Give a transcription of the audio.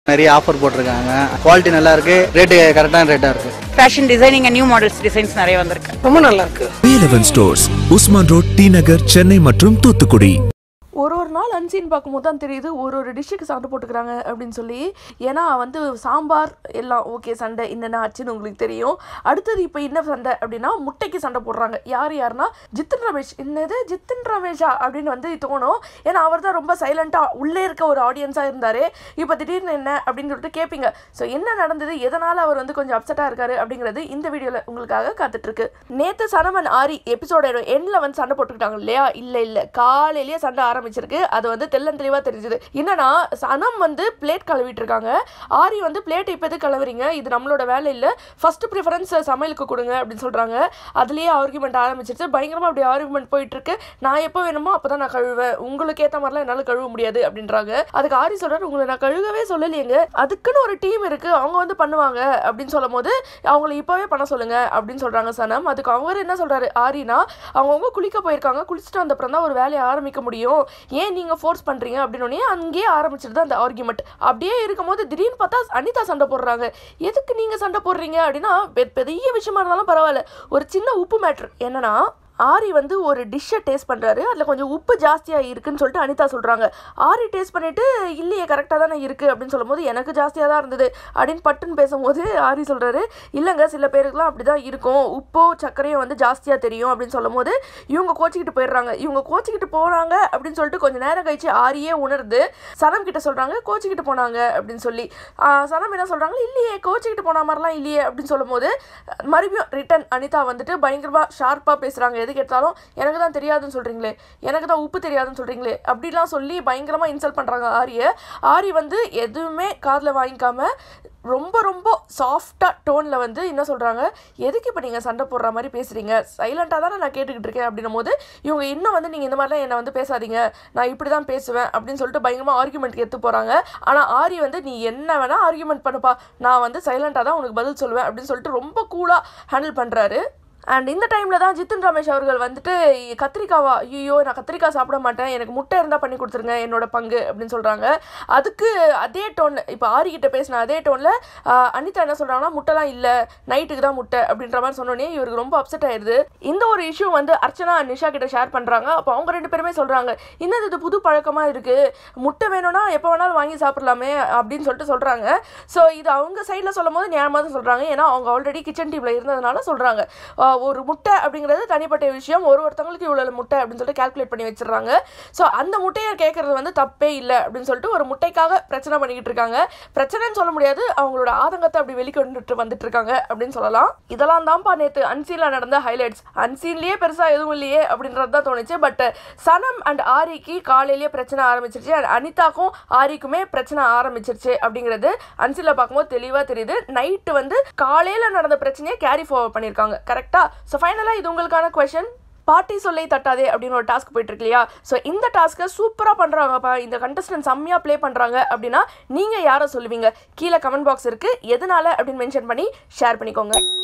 நிறைய ஆஃபர் போட்டிருக்காங்க குவாலிட்டி நல்லா இருக்கு ரேட்டு கரெக்டான ரேட்டாக இருக்கு fashion designing new models designs நிறைய வந்திருக்கு ரொம்ப நல்லா இருக்கு Velavan stores Usman road T Nagar Chennai மற்றும் தூத்துக்குடி ஒரு ஒரு நாள் அன்சீன் பார்க்கும்போது தான் தெரியுது ஒரு ஒரு டிஷ்ஷுக்கு சண்டை போட்டுக்கிறாங்க அப்படின்னு சொல்லி ஏன்னா வந்து சாம்பார் எல்லாம் ஓகே சண்டை என்னென்ன ஆச்சுன்னு உங்களுக்கு தெரியும் அடுத்தது இப்போ என்ன சண்டை அப்படின்னா முட்டைக்கு சண்டை போடுறாங்க யார் யாருன்னா ஜித்தன் ரமேஷ் என்னது ஜித்தன் ரமேஷா அப்படின்னு வந்து தோணும் ஏன்னா அவர் தான் ரொம்ப சைலண்ட்டாக உள்ளே இருக்க ஒரு ஆடியன்ஸாக இருந்தார் இப்போ திடீர்னு என்ன அப்படின்னு சொல்லிட்டு கேட்பீங்க ஸோ என்ன நடந்தது எதனால் அவர் வந்து கொஞ்சம் அப்செட்டாக இருக்காரு அப்படிங்கிறது இந்த வீடியோவில் உங்களுக்காக காத்துட்ருக்கு நேற்று சனமன் ஆரி எபிசோட எண்ணில் வந்து சண்டை போட்டுக்கிட்டாங்க இல்லையா இல்லை இல்லை காலையிலேயே சண்டை ஆரம்பிச்சிருக்கு அது வந்து தெள்ளன் தெளிவாக தெரிஞ்சுது என்னன்னா சனம் வந்து பிளேட் கழுவிட்டு இருக்காங்க ஆரி வந்து பிளேட் இப்போ எது கழுவுறீங்க இது நம்மளோட வேலை இல்லை ஃபர்ஸ்ட் ப்ரிஃபரன்ஸ் சமையலுக்கு கொடுங்க அப்படின்னு சொல்கிறாங்க அதுலேயே ஆர்குமெண்ட் ஆரம்பிச்சிருச்சு பயங்கரமாக அப்படி ஆர்குமெண்ட் போயிட்டு இருக்கு நான் எப்போ வேணுமோ அப்போ தான் நான் கழுவேன் உங்களுக்கு ஏற்ற மாதிரிலாம் என்னால் கழுவ முடியாது அப்படின்றாங்க அதுக்கு ஆரி சொல்கிறாரு உங்களை நான் கழுவவே சொல்லலையேங்க அதுக்குன்னு ஒரு டீம் இருக்குது அவங்க வந்து பண்ணுவாங்க அப்படின்னு சொல்லும் போது அவங்கள இப்போவே பண்ண சொல்லுங்க அப்படின்னு சொல்கிறாங்க சனம் அதுக்கு அவர் என்ன சொல்கிறாரு ஆரினா அவங்கவுங்க குளிக்க போயிருக்காங்க குளிச்சுட்டு வந்த அப்புறம் தான் ஒரு வேலையை ஆரம்பிக்க முடியும் ஏன் நீங்கள் ஃபோர்ஸ் பண்ணுறீங்க அப்படின்னோடனே அங்கேயே ஆரம்பிச்சிருது அந்த ஆர்குமெண்ட் அப்படியே இருக்கும்போது திடீர்னு பார்த்தா அனிதா சண்டை போடுறாங்க எதுக்கு நீங்கள் சண்டை போடுறீங்க அப்படின்னா பெ- பெரிய விஷயமா இருந்தாலும் பரவாயில்ல ஒரு சின்ன உப்பு மேட்ரு என்னன்னா ஆரி வந்து ஒரு டிஷ்ஷை டேஸ்ட் பண்ணுறாரு அதில் கொஞ்சம் உப்பு ஜாஸ்தியாக இருக்குன்னு சொல்லிட்டு அனிதா சொல்கிறாங்க ஆரி டேஸ்ட் பண்ணிவிட்டு இல்லையே கரெக்டாக தானே இருக்குது அப்படின்னு சொல்லும்போது எனக்கு ஜாஸ்தியாக தான் இருந்தது அப்படின்னு பட்டுன்னு பேசும்போது ஆரி சொல்கிறாரு இல்லைங்க சில பேருக்குலாம் அப்படி தான் இருக்கும் உப்போ சர்க்கரையும் வந்து ஜாஸ்தியாக தெரியும் அப்படின்னு சொல்லும்போது இவங்க கோச்சிக்கிட்டு போயிடுறாங்க இவங்க கோச்சிக்கிட்டு போகிறாங்க அப்படின்னு சொல்லிட்டு கொஞ்சம் நேரம் கழிச்சு ஆரியே உணர்ந்து சனம் கிட்ட சொல்கிறாங்க கோச்சிக்கிட்டு போனாங்க அப்படின்னு சொல்லி ஆஹ் சனம் என்ன சொல்கிறாங்க இல்லையே கோச்சிக்கிட்டு போன மாதிரிலாம் இல்லையே அப்படின்னு சொல்லும்போது மறுபடியும் ரிட்டன் அனிதா வந்துட்டு பயங்கரமாக ஷார்ப்பாக பேசுகிறாங்க எது கேட்டாலும் எனக்கு தான் தெரியாதுன்னு சொல்கிறீங்களே எனக்கு தான் உப்பு தெரியாதுன்னு சொல்கிறீங்களே அப்படிலாம் சொல்லி பயங்கரமாக இன்சல்ட் பண்ணுறாங்க ஆரியை ஆரி வந்து எதுவுமே காதில் வாங்கிக்காம ரொம்ப ரொம்ப சாஃப்டாக டோனில் வந்து என்ன சொல்கிறாங்க எதுக்கு இப்போ நீங்கள் சண்டை போடுற மாதிரி பேசுகிறீங்க சைலண்ட்டாக தானே நான் கேட்டுக்கிட்டு இருக்கேன் அப்படின்னும் போது இவங்க இன்னும் வந்து நீங்கள் இந்த மாதிரிலாம் என்னை வந்து பேசாதீங்க நான் இப்படி தான் பேசுவேன் அப்படின்னு சொல்லிட்டு பயங்கரமாக ஆர்குமெண்ட்க்கு எடுத்து போகிறாங்க ஆனால் ஆரி வந்து நீ என்ன வேணால் ஆர்குமெண்ட் பண்ணுப்பா நான் வந்து சைலண்ட்டாக தான் உனக்கு பதில் சொல்லுவேன் அப்படின்னு சொல்லிட்டு ரொம்ப கூலாக ஹேண்டில் பண்ணுறாரு அண்ட் இந்த டைமில் தான் ஜித்தன் ரமேஷ் அவர்கள் வந்துட்டு கத்திரிக்காவா ஐயோ நான் கத்திரிக்காய் சாப்பிட மாட்டேன் எனக்கு முட்டை இருந்தால் பண்ணி கொடுத்துருங்க என்னோட பங்கு அப்படின்னு சொல்கிறாங்க அதுக்கு அதே டோனில் இப்போ ஆரிக்கிட்ட பேசின அதே டோனில் அனிதா என்ன சொல்கிறாங்கன்னா முட்டைலாம் இல்லை நைட்டுக்கு தான் முட்டை அப்படின்ற மாதிரி சொன்னோடனே இவருக்கு ரொம்ப அப்செட் ஆயிடுது இந்த ஒரு இஷ்யூ வந்து அர்ச்சனா நிஷா கிட்ட ஷேர் பண்ணுறாங்க அப்போ அவங்க ரெண்டு பேருமே சொல்கிறாங்க என்னது இது புது பழக்கமாக இருக்குது முட்டை வேணும்னா எப்போ வேணாலும் வாங்கி சாப்பிடலாமே அப்படின்னு சொல்லிட்டு சொல்கிறாங்க ஸோ இது அவங்க சைடில் சொல்லும் போது நியாயமாக தான் சொல்கிறாங்க ஏன்னா அவங்க ஆல்ரெடி கிச்சன் டீமில் இருந்ததுனால சொல்கிறாங்க ஒரு முட்டை அப்படிங்கிறது தனிப்பட்ட விஷயம் ஒரு ஒருத்தவங்களுக்கு இவ்வளோ முட்டை அப்படின்னு சொல்லிட்டு கால்குலேட் பண்ணி வச்சிடுறாங்க ஸோ அந்த முட்டையை கேட்குறது வந்து தப்பே இல்லை அப்படின்னு சொல்லிட்டு ஒரு முட்டைக்காக பிரச்சனை பண்ணிக்கிட்டு இருக்காங்க பிரச்சனைன்னு சொல்ல முடியாது அவங்களோட ஆதங்கத்தை அப்படி வெளிக்கொண்டுட்டு வந்துட்டு இருக்காங்க அப்படின்னு சொல்லலாம் இதெல்லாம் தான்ப்பா நேற்று அன்சீனில் நடந்த ஹைலைட்ஸ் அன்சீன்லேயே பெருசாக எதுவும் இல்லையே அப்படின்றது தான் தோணுச்சு பட் சனம் அண்ட் ஆரிக்கு காலையிலேயே பிரச்சனை ஆரம்பிச்சிருச்சு அண்ட் அனிதாக்கும் ஆரிக்குமே பிரச்சனை ஆரம்பிச்சிருச்சு அப்படிங்கிறது அன்சீனில் பார்க்கும்போது தெளிவாக தெரியுது நைட்டு வந்து காலையில் நடந்த பிரச்சனையை கேரி ஃபார்வர்ட் பண்ணியிருக்காங்க கரெக்டாக ஸோ ஃபைனலாக இது உங்களுக்கான கொஷன் பாட்டி சொல்லை தட்டாதே அப்படின்னு ஒரு டாஸ்க் போயிட்டு இருக்கு இல்லையா ஸோ இந்த டாஸ்க்கை சூப்பராக பண்ணுறாங்கப்பா இந்த கண்டஸ்டன்ட் செம்மையாக ப்ளே பண்ணுறாங்க அப்படின்னா நீங்கள் யாரை சொல்லுவீங்க கீழே கமெண்ட் பாக்ஸ் இருக்குது எதனால அப்படின்னு மென்ஷன் பண்ணி ஷேர் பண்ணிக்கோங்க